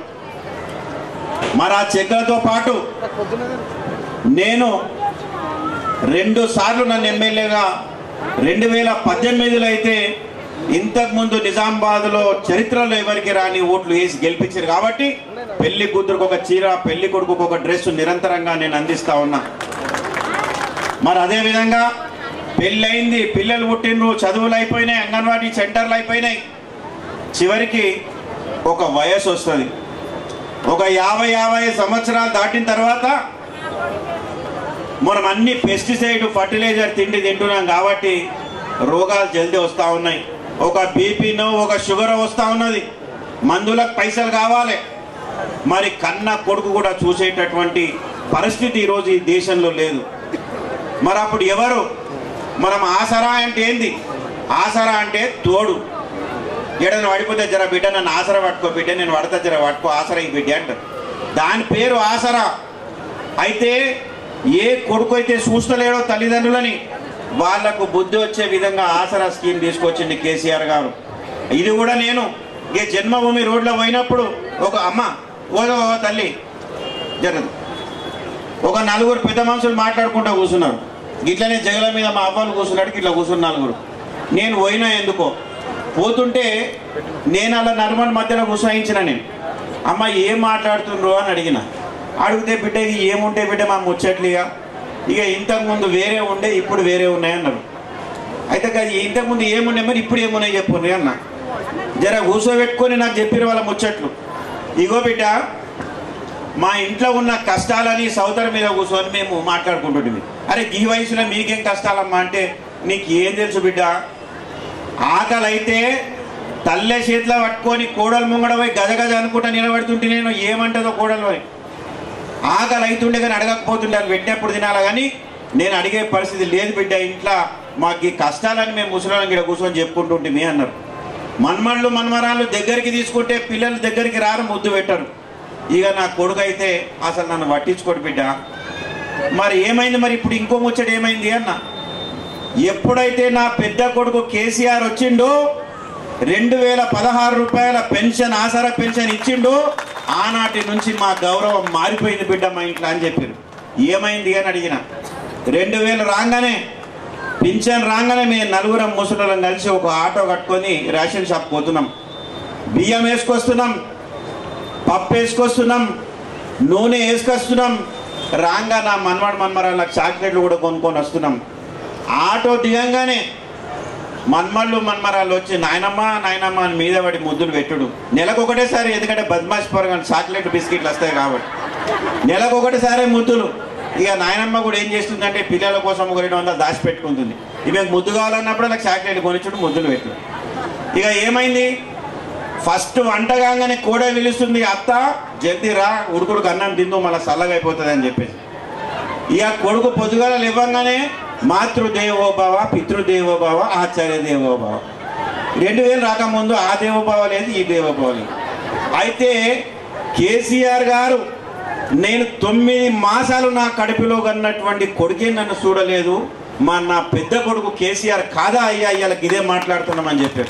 మరి ఆ చెక్కులతో పాటు నేను రెండు సార్లు నన్ను ఎమ్మెల్యేగా రెండు వేల పద్దెనిమిదిలో అయితే ఇంతకుముందు నిజామాబాద్లో చరిత్రలో ఎవరికి రాని ఓట్లు వేసి గెలిపించారు కాబట్టి పెళ్లి కూతురుకు ఒక చీర పెళ్లి కొడుకుకు ఒక డ్రెస్ నిరంతరంగా నేను అందిస్తా ఉన్నా మరి అదే విధంగా పెళ్ళయింది పిల్లలు పుట్టిండ్రు చదువులు అయిపోయినాయి అంగన్వాడీ సెంటర్లు అయిపోయినాయి చివరికి ఒక వయసు వస్తుంది ఒక యాభై యాభై సంవత్సరాలు దాటిన తర్వాత మనం అన్ని పెస్టిసైడ్ ఫర్టిలైజర్ తిండి తింటున్నాం కాబట్టి రోగాలు జల్దీ వస్తూ ఉన్నాయి ఒక బీపీనో ఒక షుగర్ వస్తూ ఉన్నది మందులకు పైసలు కావాలి మరి కన్న కొడుకు కూడా చూసేటటువంటి పరిస్థితి ఈరోజు ఈ దేశంలో లేదు మరి అప్పుడు ఎవరు మనం ఆసరా అంటే ఏంది ఆసరా అంటే తోడు ఎడని పడిపోతే జర బిడ్డ నన్ను ఆసరా పట్టుకో బిడ్డ నేను పడతా జర పట్టుకో ఆసరా ఈ బిడ్డ అంటారు దాని పేరు ఆసరా అయితే ఏ కొడుకు అయితే చూస్తలేడో తల్లిదండ్రులని వాళ్లకు బుద్ధి వచ్చే విధంగా ఆసరా స్కీమ్ తీసుకొచ్చింది కేసీఆర్ గారు ఇది కూడా నేను ఏ జన్మభూమి రోడ్లో పోయినప్పుడు ఒక అమ్మ ఓ ఓ తల్లి జరగదు ఒక నలుగురు పెద్ద మనుషులు మాట్లాడుకుంటూ కూర్చున్నారు ఇట్లనే జగల మీద మా అవ్వలు కూర్చున్నాడు ఇట్లా కూర్చున్న నలుగురు నేను పోయినా ఎందుకో పోతుంటే నేను అలా నలుగురి మధ్యలో కూర్చోయించిన నేను అమ్మ ఏం మాట్లాడుతుండ్రు అని అడిగిన అడిగితే బిడ్డ ఇక ఏముంటే బిడ్డ మా ముచ్చట్లుగా ఇక ఇంతకుముందు వేరే ఉండే ఇప్పుడు వేరే ఉన్నాయి అన్నారు అయితే కాదు ఇంతకుముందు ఏమున్నాయి మరి ఇప్పుడు ఏమున్నాయి చెప్పుండ్రి అన్న జర కూర్చోబెట్టుకొని నాకు చెప్పిన వాళ్ళ ముచ్చట్లు ఇగో బిడ్డ మా ఇంట్లో ఉన్న కష్టాలని సౌదర మీద కూర్చొని మేము మాట్లాడుకుంటుంటే అరే ఈ వయసులో మీకేం కష్టాలమ్మా అంటే నీకు ఏం తెలుసు బిడ్డ ఆకలి అయితే తల్లె చేతిలో పట్టుకొని కోడలు ముంగడ పోయి గజ గజ అనుకుంటా నిలబడుతుంటే నేను ఏమంటుందో కోడలు పోయి ఆకలి అవుతుండే కానీ అడగకపోతుండే అది పెట్టినప్పుడు తినాలా కానీ నేను అడిగే పరిస్థితి లేదు బిడ్డ ఇంట్లో మాకు ఈ కష్టాలని మేము ముసలాళ్ళకి ఇక్కడ కూర్చొని చెప్పుకుంటుంటే మీ అన్నారు మన్మళ్ళు మన్మరాళ్ళు దగ్గరికి తీసుకుంటే పిల్లలు దగ్గరికి రారు ముద్దు పెట్టరు ఇక నా కొడుకు అయితే అసలు నన్ను పట్టించుకోడు బిడ్డ మరి ఏమైంది మరి ఇప్పుడు ఇంకో ముచ్చట ఏమైంది అన్న ఎప్పుడైతే నా పెద్ద కొడుకు కేసీఆర్ వచ్చిండో రెండు వేల పదహారు రూపాయల పెన్షన్ ఆసరా పెన్షన్ ఇచ్చిండు ఆనాటి నుంచి మా గౌరవం మారిపోయింది బిడ్డ మా ఇంట్లో అని చెప్పారు ఏమైంది అని అడిగిన రెండు వేలు రాగానే పింఛన్ రాగానే మేము నలుగురం ముసలం కలిసి ఒక ఆటో కట్టుకొని రేషన్ షాప్ పోతున్నాం బియ్యం వేసుకొస్తున్నాం పప్పు వేసుకొస్తున్నాం నూనె వేసుకొస్తున్నాం రాగా నా మన్మడు మన్మరాళ్ళకి చాక్లెట్లు కూడా కొనుక్కొని వస్తున్నాం ఆటో దిగంగానే మన్మళ్ళు మన్మరాళ్ళు వచ్చి నాయనమ్మ నాయనమ్మ అని మీద పడి ముద్దులు పెట్టుడు నెలకు ఒకటేసారి ఎందుకంటే బద్మాష్ పొరగా చాక్లెట్ బిస్కెట్లు వస్తాయి కాబట్టి నెలకు ఒకటేసారి ముద్దులు ఇక నాయనమ్మ కూడా ఏం చేస్తుందంటే పిల్లల కోసం ఒక రెండు వందలు దాచి పెట్టుకుంటుంది ఇవి ముద్దు కావాలన్నప్పుడు నాకు చాక్లెట్ కొనిచ్చుడు ముద్దులు పెట్టు ఇక ఏమైంది ఫస్ట్ వంట కాగానే కూడా పిలుస్తుంది అత్త జల్దీ రా ఉడుకుడుకు అన్నం తిందు మళ్ళీ చల్లగా అయిపోతుంది అని చెప్పేసి ఇక కొడుకు పొద్దుగాల ఇవ్వంగానే మాతృదేవోభావ పితృదేవోభావ ఆచార్య దేవోభావ రెండు వేలు రాకముందు ఆ దేవోభావ లేదు ఈ దేవోభావ లేదు అయితే కేసీఆర్ గారు నేను తొమ్మిది మాసాలు నా కడుపులో కన్నటువంటి కొడుకే నన్ను చూడలేదు మా నా పెద్ద కొడుకు కేసీఆర్ కాదా అయ్యా ఇవాళకి ఇదే మాట్లాడుతున్నామని చెప్పారు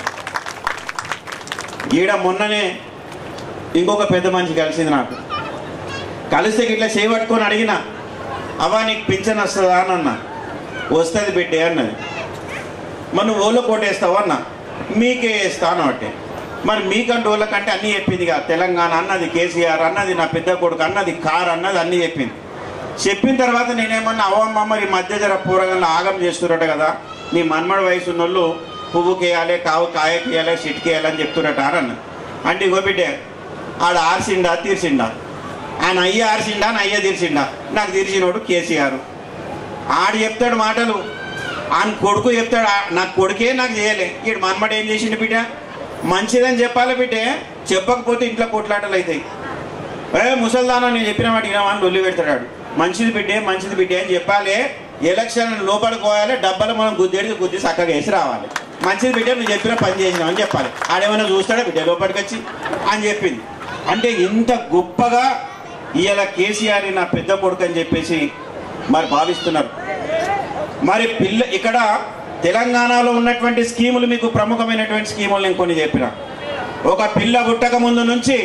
ఈడ మొన్ననే ఇంకొక పెద్ద మనిషి కలిసింది నాకు కలిస్తే ఇట్లా చేయబట్టుకొని అడిగిన అవ్వా నీకు పింఛన్ వస్తుందా అని అన్న వస్తుంది బిడ్డే అన్నది మరి నువ్వు ఓళ్ళో కోటేస్తావు అన్న మీకే వేస్తాను అంటే మరి మీకంటే ఓళ్ళకంటే అన్నీ చెప్పింది కదా తెలంగాణ అన్నది కేసీఆర్ అన్నది నా పెద్ద కొడుకు అన్నది కార్ అన్నది అన్నీ చెప్పింది చెప్పిన తర్వాత నేనేమన్నా అవ్వమ్మ మరి ఈ మధ్య జర పూరగంలో ఆగం చేస్తున్నట కదా నీ మన్మడి వయసు ఉన్నోళ్ళు పువ్వుకేయాలి కావు కాయకేయాలి సిట్కేయాలి అని చెప్తున్నట అన్న అంటే ఇగో బిడ్డే ఆడ ఆర్సిండా తీర్చిండా ఆయన అయ్య ఆర్సిండా నా అయ్య తీర్చిండా నాకు తీర్చినోడు కేసీఆర్ ఆడు చెప్తాడు మాటలు ఆయన కొడుకు చెప్తాడు "ఆ- నా కొడుకే నాకు చేయలే ఈడు మన్మడు ఏం చేసిండు బిడ్డ మంచిదని చెప్పాలి బిడ్డే చెప్పకపోతే ఇంట్లో కొట్లాటలు అవుతాయి ఏ ముసల్దానా నేను చెప్పిన వాటి అని లొల్లి పెడతాడు ఆడు. మంచిది బిడ్డే మంచిది బిడ్డే అని చెప్పాలి ఎలక్షన్ లోపలికి డబ్బలు మనం గుద్దేది గుద్ది చక్కగా వేసి రావాలి మంచిది బిడ్డే నువ్వు చెప్పిన పని చేసినావు అని చెప్పాలి ఆడేమైనా చూస్తాడా బిడ్డ లోపలికి వచ్చి అని చెప్పింది అంటే ఇంత గొప్పగా ఇవాళ కేసీఆర్ నా పెద్ద కొడుకు అని చెప్పేసి మరి భావిస్తున్నారు మరి పిల్ల ఇక్కడ తెలంగాణలో ఉన్నటువంటి స్కీములు మీకు ప్రముఖమైనటువంటి స్కీములు నేను కొన్ని చెప్పిన ఒక పిల్ల పుట్టక ముందు నుంచి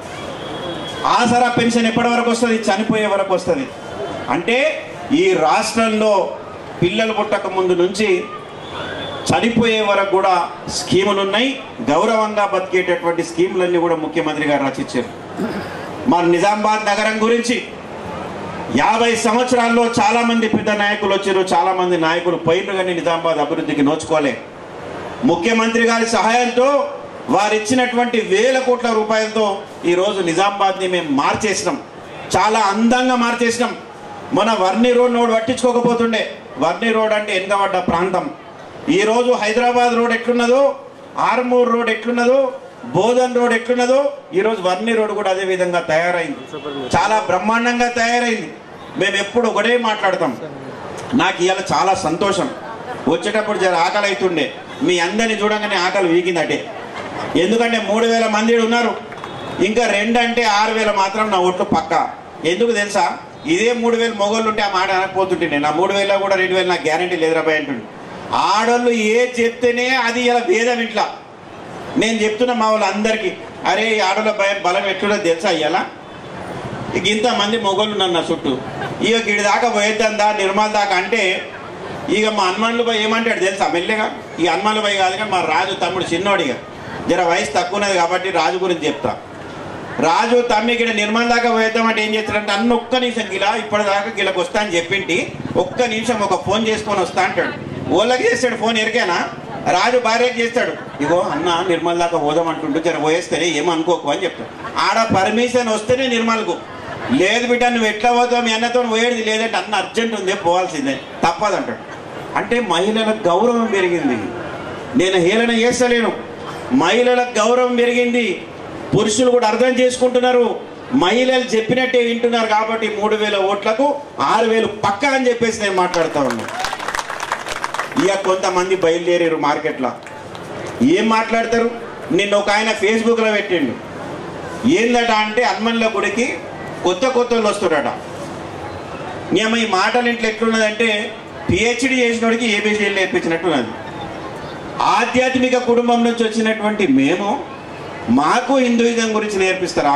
ఆసరా పెన్షన్ ఎప్పటి వరకు వస్తుంది చనిపోయే వరకు వస్తుంది అంటే ఈ రాష్ట్రంలో పిల్లలు పుట్టక ముందు నుంచి చనిపోయే వరకు కూడా స్కీములు ఉన్నాయి గౌరవంగా బతికేటటువంటి స్కీములన్నీ కూడా ముఖ్యమంత్రి గారు రచించారు మన నిజామాబాద్ నగరం గురించి యాభై సంవత్సరాల్లో చాలా మంది పెద్ద నాయకులు వచ్చారు చాలా మంది నాయకులు పోయిన కానీ నిజామాబాద్ అభివృద్ధికి నోచుకోలే ముఖ్యమంత్రి గారి సహాయంతో వారు ఇచ్చినటువంటి వేల కోట్ల రూపాయలతో ఈరోజు నిజామాబాద్ని మేము మార్చేసినాం చాలా అందంగా మార్చేసినాం మన వర్ణి రోడ్ నోడు పట్టించుకోకపోతుండే వర్ణి రోడ్ అంటే వెనుకబడ్డ ప్రాంతం ఈరోజు హైదరాబాద్ రోడ్ ఎట్లున్నదో ఆర్మూర్ రోడ్ ఎట్లున్నదో బోధన్ రోడ్ ఎట్లున్నదో ఈరోజు వర్ణి రోడ్ కూడా అదే విధంగా తయారైంది చాలా బ్రహ్మాండంగా తయారైంది మేము ఎప్పుడు ఒకటే మాట్లాడతాం నాకు ఇవాళ చాలా సంతోషం వచ్చేటప్పుడు జర ఆకలి అవుతుండే మీ అందరిని చూడంగానే ఆకలి వీగిందటే ఎందుకంటే మూడు వేల మంది ఈడ ఉన్నారు ఇంకా రెండు అంటే ఆరు వేల మాత్రం నా ఓట్లు పక్క ఎందుకు తెలుసా ఇదే మూడు వేలు మొగోళ్ళు ఉంటే ఆ మాట అనకపోతుంటే నేను ఆ మూడు వేల కూడా రెండు వేలు నాకు గ్యారంటీ లేదురా భయ అంటుండే ఆడోళ్ళు ఏ చెప్తేనే అది ఇలా భేదం ఇంట్లో నేను చెప్తున్నా మా వాళ్ళందరికీ అరే ఈ ఆడోళ్ళ భయం బలం ఎట్లుందో తెలుసా ఇవాళ ఇక ఇంతమంది మొగోళ్ళు ఉన్నారు నా చుట్టూ ఇక గిడి దాకా పోయేద్దా నిర్మల్ దాకా అంటే ఇక మా హనుమాన్లు బాయ్ ఏమంటాడు తెలుసా మెల్లగా ఈ హనుమాన్లు బాయ్ కాదు కానీ మా రాజు తమ్ముడు చిన్నోడిగా జర వయసు తక్కువ ఉన్నది కాబట్టి రాజు గురించి చెప్తా రాజు తమ్మి ఇక్కడ నిర్మల్ దాకా పోయేద్దామంటే ఏం చేస్తాడంటే అన్న ఒక్క నిమిషం గిలా ఇప్పటిదాకా గిలకు వస్తా అని చెప్పింటి ఒక్క నిమిషం ఒక ఫోన్ చేసుకొని వస్తా అంటాడు ఓళ్ళకి చేస్తాడు ఫోన్ ఎరికేనా రాజు భార్యకి చేస్తాడు ఇగో అన్న నిర్మల్ దాకా పోదాం అంటుండు జర పోయేస్తే ఏమనుకోకు అని చెప్తాడు ఆడ పర్మిషన్ వస్తేనే నిర్మల్కు లేదు బిడ్డ నువ్వు ఎట్లా పోతావు మీ అన్నతో పోయేది లేదంటే అన్న అర్జెంట్ ఉంది పోవాల్సిందే తప్పదంటాడు అంటే మహిళలకు గౌరవం పెరిగింది నేను హేళన చేస్తలేను మహిళలకు గౌరవం పెరిగింది పురుషులు కూడా అర్థం చేసుకుంటున్నారు మహిళలు చెప్పినట్టే వింటున్నారు కాబట్టి మూడు వేల ఓట్లకు ఆరు వేలు పక్క అని చెప్పేసి నేను మాట్లాడుతా ఉన్నాను ఇక కొంతమంది బయలుదేరారు మార్కెట్లో ఏం మాట్లాడతారు నిన్న ఒక ఆయన ఫేస్బుక్లో పెట్టిండు ఏందట అంటే హనుమన్ల గుడికి కొత్త కొత్త వాళ్ళు వస్తున్నారట మేము ఈ మాటలు ఇంట్లో ఎట్లున్నదంటే పిహెచ్డి చేసినోడికి ఏబిసిడీలు నేర్పించినట్టున్నది ఆధ్యాత్మిక కుటుంబం నుంచి వచ్చినటువంటి మేము మాకు హిందూయిజం గురించి నేర్పిస్తారా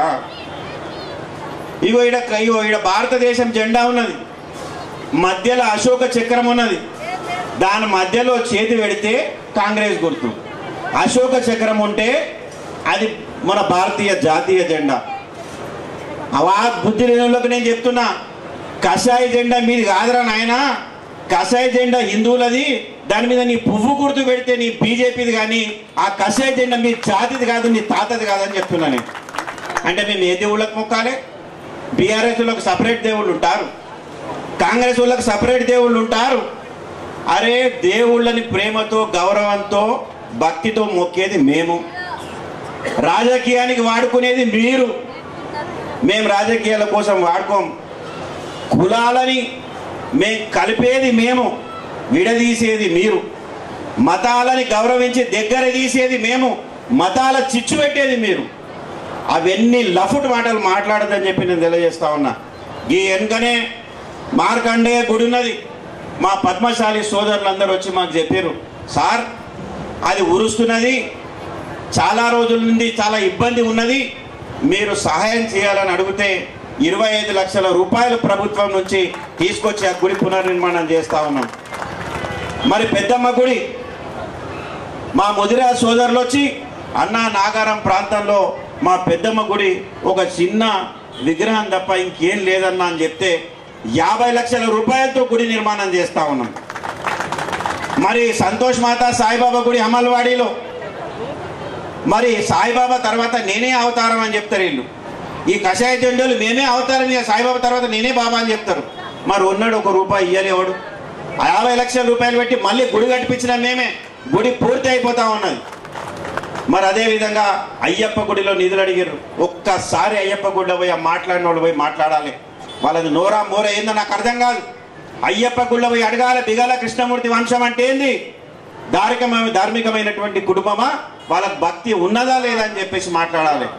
ఇగో ఈడ ఇగో ఈడ భారతదేశం జెండా ఉన్నది మధ్యలో అశోక చక్రం ఉన్నది దాని మధ్యలో చేతి పెడితే కాంగ్రెస్ గుర్తు అశోక చక్రం ఉంటే అది మన భారతీయ జాతీయ జెండా అవా బుద్ధి లేనులకు నేను చెప్తున్నా కషాయ జెండా మీది కాదురా నాయన కషాయ జెండా హిందువులది దాని మీద నీ పువ్వు గుర్తు పెడితే నీ బీజేపీది కానీ ఆ కషాయ జెండా మీ జాతిది కాదు నీ తాతది కాదని చెప్తున్నా నేను అంటే మేము ఏ దేవుళ్ళకి మొక్కాలి బీఆర్ఎస్ వాళ్ళకి సపరేట్ దేవుళ్ళు ఉంటారు కాంగ్రెస్ వాళ్ళకి సపరేట్ దేవుళ్ళు ఉంటారు అరే దేవుళ్ళని ప్రేమతో గౌరవంతో భక్తితో మొక్కేది మేము రాజకీయానికి వాడుకునేది మీరు మేము రాజకీయాల కోసం వాడుకోం కులాలని మేము కలిపేది మేము విడదీసేది మీరు మతాలని గౌరవించి దగ్గర తీసేది మేము మతాల చిచ్చు పెట్టేది మీరు అవన్నీ లఫుట్ మాటలు మాట్లాడదని చెప్పి నేను తెలియజేస్తా ఉన్నా ఈ వెనుకనే మార్కండేయ గుడి ఉన్నది మా పద్మశాలి సోదరులందరూ వచ్చి మాకు చెప్పారు సార్ అది ఉరుస్తున్నది చాలా రోజుల నుండి చాలా ఇబ్బంది ఉన్నది మీరు సహాయం చేయాలని అడిగితే ఇరవై ఐదు లక్షల రూపాయలు ప్రభుత్వం నుంచి తీసుకొచ్చి ఆ గుడి పునర్నిర్మాణం చేస్తా ఉన్నాం మరి పెద్దమ్మ గుడి మా ముదిరా సోదరులు వచ్చి అన్నా నాగారం ప్రాంతంలో మా పెద్దమ్మ గుడి ఒక చిన్న విగ్రహం తప్ప ఇంకేం లేదన్నా అని చెప్తే యాభై లక్షల రూపాయలతో గుడి నిర్మాణం చేస్తా ఉన్నాం మరి సంతోష్ మాత సాయిబాబా గుడి అమల్వాడిలో మరి సాయిబాబా తర్వాత నేనే అవతారం అని చెప్తారు వీళ్ళు ఈ కషాయ జెండాలు మేమే అవతారం ఇక సాయిబాబా తర్వాత నేనే బాబా అని చెప్తారు మరి ఉన్నాడు ఒక రూపాయి ఇయ్యలేవాడు యాభై లక్షల రూపాయలు పెట్టి మళ్ళీ గుడి కట్టించిన మేమే గుడి పూర్తి అయిపోతా ఉన్నది మరి అదే విధంగా అయ్యప్ప గుడిలో నిధులు అడిగారు ఒక్కసారి అయ్యప్ప గుడిలో పోయి ఆ మాట్లాడిన వాళ్ళు పోయి మాట్లాడాలి వాళ్ళది నోరా మోర ఏందో నాకు అర్థం కాదు అయ్యప్ప గుడిలో పోయి అడగాలి బిగాల కృష్ణమూర్తి వంశం అంటే ఏంది ధార్మికమైన ధార్మికమైనటువంటి కుటుంబమా వాళ్ళకి భక్తి ఉన్నదా లేదా అని చెప్పేసి మాట్లాడాలి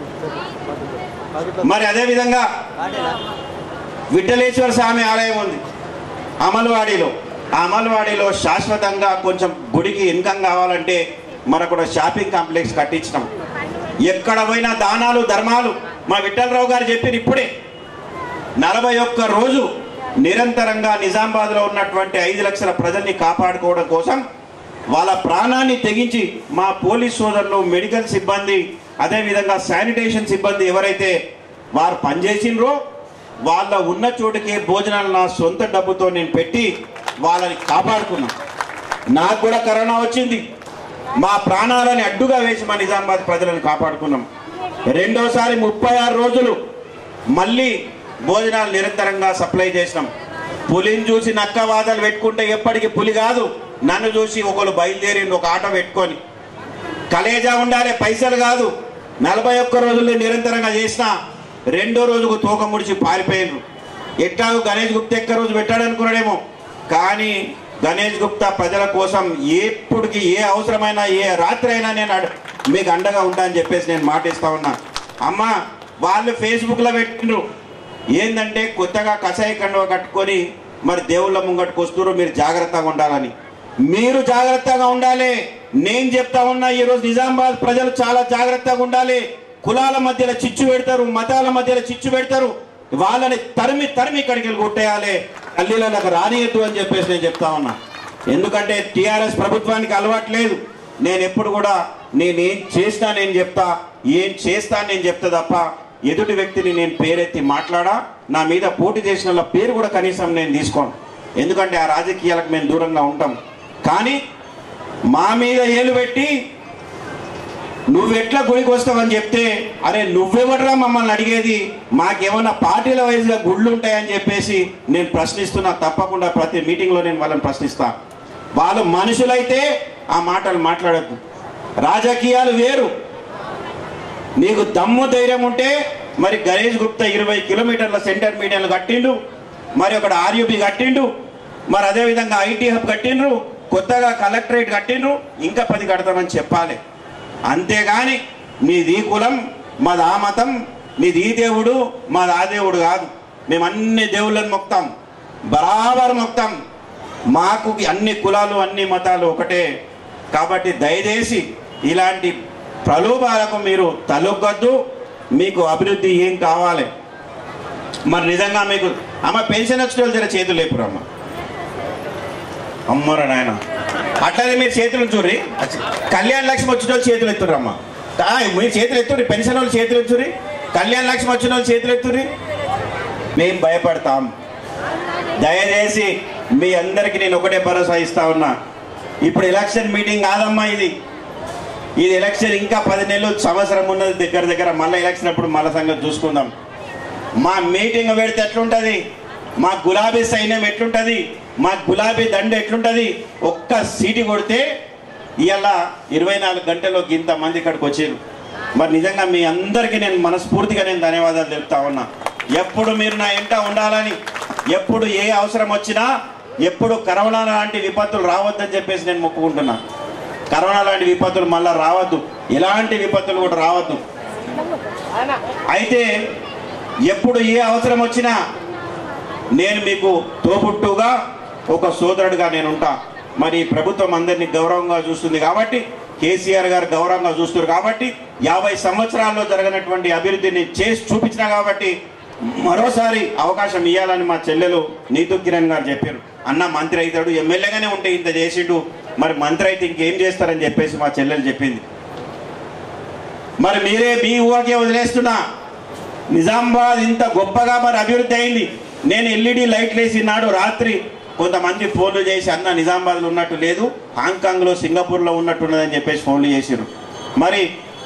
మరి అదే విధంగా విఠలేశ్వర స్వామి ఆలయం ఉంది అమల్వాడిలో ఆ అమల్వాడిలో శాశ్వతంగా కొంచెం గుడికి ఇన్కమ్ కావాలంటే మనకు షాపింగ్ కాంప్లెక్స్ కట్టించినాం ఎక్కడ పోయినా దానాలు ధర్మాలు మా విఠలరావు గారు చెప్పిన ఇప్పుడే నలభై ఒక్క రోజు నిరంతరంగా నిజామాబాద్లో ఉన్నటువంటి ఐదు లక్షల ప్రజల్ని కాపాడుకోవడం కోసం వాళ్ళ ప్రాణాన్ని తెగించి మా పోలీస్ సోదరులు మెడికల్ సిబ్బంది అదేవిధంగా శానిటేషన్ సిబ్బంది ఎవరైతే వారు పనిచేసినరో వాళ్ళ ఉన్న చోటుకే భోజనాలు నా సొంత డబ్బుతో నేను పెట్టి వాళ్ళని కాపాడుకున్నాం నాకు కూడా కరోనా వచ్చింది మా ప్రాణాలని అడ్డుగా వేసి మా నిజామాబాద్ ప్రజలను కాపాడుకున్నాం రెండోసారి ముప్పై ఆరు రోజులు మళ్ళీ భోజనాలు నిరంతరంగా సప్లై చేసినాం పులిని చూసి నక్క వాదలు పెట్టుకుంటే ఎప్పటికీ పులి కాదు నన్ను చూసి ఒకరు బయలుదేరి ఒక ఆటో పెట్టుకొని కలేజా ఉండాలి పైసలు కాదు నలభై ఒక్క రోజుల్లో నిరంతరంగా చేసిన రెండో రోజుకు తోక ముడిచి పారిపోయినరు ఎట్లాగో గణేష్ గుప్తా ఎక్క రోజు పెట్టాడు అనుకున్నాడేమో కానీ గణేష్ గుప్తా ప్రజల కోసం ఎప్పుడుకి ఏ అవసరమైనా ఏ రాత్రి అయినా నేను అడ- మీకు అండగా ఉంటా అని చెప్పేసి నేను మాటిస్తా ఉన్నా అమ్మ వాళ్ళు ఫేస్బుక్లో పెట్టిండ్రు ఏంటంటే కొత్తగా కషాయ కండువ కట్టుకొని మరి దేవుళ్ళ ముంగట్టుకు వస్తున్నారు మీరు జాగ్రత్తగా ఉండాలని మీరు జాగ్రత్తగా ఉండాలి నేను చెప్తా ఉన్నా ఈరోజు నిజామాబాద్ ప్రజలు చాలా జాగ్రత్తగా ఉండాలి కులాల మధ్యలో చిచ్చు పెడతారు మతాల మధ్యలో చిచ్చు పెడతారు వాళ్ళని తరిమి తరిమి ఇక్కడికి వెళ్ళి కొట్టేయాలి గల్లీలకు రానియద్దు అని చెప్పేసి నేను చెప్తా ఉన్నా ఎందుకంటే టీఆర్ఎస్ ప్రభుత్వానికి అలవాటు లేదు నేను ఎప్పుడు కూడా నేనేం చేసినా నేను చెప్తా ఏం చేస్తా నేను చెప్తా తప్ప ఎదుటి వ్యక్తిని నేను పేరెత్తి మాట్లాడా నా మీద పోటీ చేసిన వాళ్ళ పేరు కూడా కనీసం నేను తీసుకోను ఎందుకంటే ఆ రాజకీయాలకు మేము దూరంగా ఉంటాం కానీ మా మీద ఏలు పెట్టి నువ్వెట్లా గుడికి వస్తావని చెప్తే అరే నువ్వెవడరా మమ్మల్ని అడిగేది మాకేమన్నా పార్టీల వైజ్గా గుళ్ళు ఉంటాయని చెప్పేసి నేను ప్రశ్నిస్తున్నా తప్పకుండా ప్రతి మీటింగ్లో నేను వాళ్ళని ప్రశ్నిస్తా వాళ్ళు మనుషులైతే ఆ మాటలు మాట్లాడద్దు రాజకీయాలు వేరు నీకు దమ్ము ధైర్యం ఉంటే మరి గణేష్ గుప్తా ఇరవై కిలోమీటర్ల సెంటర్ మీడియాలు కట్టిండు మరి అక్కడ ఆర్యూబీ కట్టిండు మరి అదేవిధంగా ఐటీ హబ్ కట్టిండ్రు కొత్తగా కలెక్టరేట్ కట్టిండ్రు ఇంకా పది కడతామని చెప్పాలి అంతేగాని మీది ఈ కులం మాది ఆ మతం మీది ఈ దేవుడు మాది ఆ దేవుడు కాదు మేము అన్ని దేవుళ్ళని మొక్తాం బరాబర్ మొక్తాం మాకు అన్ని కులాలు అన్ని మతాలు ఒకటే కాబట్టి దయచేసి ఇలాంటి ప్రలోభాలకు మీరు తలొగ్గద్దు మీకు అభివృద్ధి ఏం కావాలి మరి నిజంగా మీకు అమ్మ పెన్షన్ వచ్చిన వాళ్ళు జర చేతులు లేపురమ్మ అమ్మరా నాయన అట్లనే మీరు చేతులు చూర్రి కళ్యాణ లక్ష్మి వచ్చిన వాళ్ళు చేతులు ఎత్తుర్రమ్మ ఆ, మీరు చేతులు ఎత్తుర్రి పెన్షన్ వాళ్ళు చేతులు ఎత్తుర్రి కళ్యాణ లక్ష్మి వచ్చిన వాళ్ళు చేతులు ఎత్తుర్రి మేము భయపడతాం దయచేసి మీ అందరికీ నేను ఒకటే భరోసా ఇస్తా ఉన్నా ఇప్పుడు ఎలక్షన్ మీటింగ్ కాదమ్మా ఇది ఇది ఎలక్షన్ ఇంకా పది నెలలు సంవత్సరం ఉన్నది దగ్గర దగ్గర మళ్ళీ ఎలక్షన్ అప్పుడు మళ్ళీ సంగతి చూసుకుందాం మా మీటింగ్ పెడితే ఎట్లుంటుంది మా గులాబీ సైన్యం ఎట్లుంటుంది మా గులాబీ దండ ఎట్లుంటుంది ఒక్క సీటు కొడితే ఇవాళ ఇరవై నాలుగు గంటల్లో ఇంతమంది ఇక్కడికి వచ్చారు మరి నిజంగా మీ అందరికీ నేను మనస్ఫూర్తిగా నేను ధన్యవాదాలు తెలుపుతా ఉన్నా ఎప్పుడు మీరు నా ఎంట ఉండాలని ఎప్పుడు ఏ అవసరం వచ్చినా ఎప్పుడు కరోనా లాంటి విపత్తులు రావద్దని చెప్పేసి నేను మొక్కుకుంటున్నా కరోనా లాంటి విపత్తులు మళ్ళీ రావద్దు ఎలాంటి విపత్తులు కూడా రావద్దు అయితే ఎప్పుడు ఏ అవసరం వచ్చినా నేను మీకు తోబుట్టుగా ఒక సోదరుడిగా నేను ఉంటా మరి ఈ ప్రభుత్వం అందరినీ గౌరవంగా చూస్తుంది కాబట్టి కేసీఆర్ గారు గౌరవంగా చూస్తున్నారు కాబట్టి యాభై సంవత్సరాల్లో జరగనటువంటి అభివృద్ధిని చేసి చూపించిన కాబట్టి మరోసారి అవకాశం ఇవ్వాలని మా చెల్లెలు నీతు కిరణ్ గారు చెప్పారు అన్న మంత్రి అవుతాడు ఎమ్మెల్యేగానే ఉంటే ఇంత చేసిండు మరి మంత్రి అయితే ఇంకేం చేస్తారని చెప్పేసి మా చెల్లెలు చెప్పింది మరి మీరే మీ ఊహకే వదిలేస్తున్నా నిజామాబాద్ ఇంత గొప్పగా మరి అభివృద్ధి అయింది నేను ఎల్ఈడి లైట్లు వేసి నాడు రాత్రి కొంతమంది ఫోన్లు చేసి అన్న నిజామాబాద్లో ఉన్నట్టు లేదు హాంకాంగ్లో సింగపూర్లో ఉన్నట్టున్నదని చెప్పేసి ఫోన్లు చేసారు మరి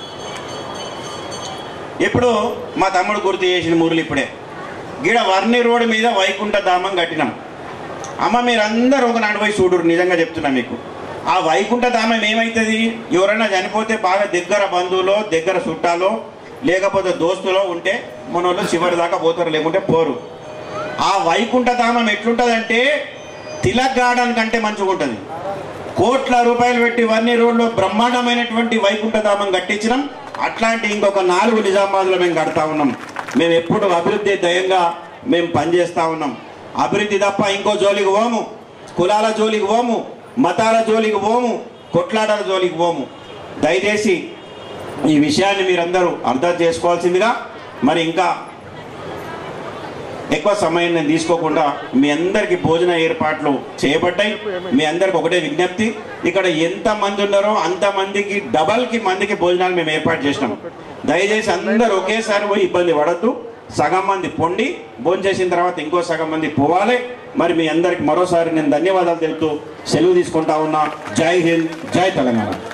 ఇప్పుడు మా తమ్ముడు గుర్తు చేసిన మురళి ఇప్పుడే గిడ వర్ణి రోడ్డు మీద వైకుంఠ ధామం కట్టినాం అమ్మ మీరందరూ ఒక నాడు పోయి చూడరు నిజంగా చెప్తున్నా మీకు ఆ వైకుంఠ ధామం ఏమవుతుంది ఎవరైనా చనిపోతే బాగా దగ్గర బంధువులో దగ్గర చుట్టాలో లేకపోతే దోస్తులో ఉంటే మన వాళ్ళు చివరి దాకా పోతారు లేకుంటే పోరు ఆ వైకుంఠ ధామం ఎట్లుంటుందంటే తిలక్ గార్డెన్ కంటే మంచిగా ఉంటుంది కోట్ల రూపాయలు పెట్టి వన్నీ రోడ్లో బ్రహ్మాండమైనటువంటి వైకుంఠ ధామం కట్టించినాం అట్లాంటి ఇంకొక నాలుగు నిజామాబాద్లో మేము కడతా ఉన్నాం మేము ఎప్పుడు అభివృద్ధి దయంగా మేము పనిచేస్తా ఉన్నాం అభివృద్ధి తప్ప ఇంకో జోలికి పోము కులాల జోలికి పోము మతాల జోలికి పోము కొట్లాటల జోలికి పోము దయచేసి ఈ విషయాన్ని మీరందరూ అర్థం చేసుకోవాల్సిందిగా మరి ఇంకా ఎక్కువ సమయం నేను తీసుకోకుండా మీ అందరికి భోజన ఏర్పాట్లు చేయబడ్డాయి మీ అందరికి ఒకటే విజ్ఞప్తి ఇక్కడ ఎంత మంది ఉన్నారో అంత మందికి డబల్కి మందికి భోజనాలు మేము ఏర్పాటు చేసినాం దయచేసి అందరూ ఒకేసారి పోయి ఇబ్బంది పడద్దు సగం మంది పొండి భోజనం చేసిన తర్వాత ఇంకో సగం మంది పోవాలి మరి మీ అందరికి మరోసారి నేను ధన్యవాదాలు తెలుపుతూ సెలవు తీసుకుంటా ఉన్నా జై హింద్ జై తెలంగాణ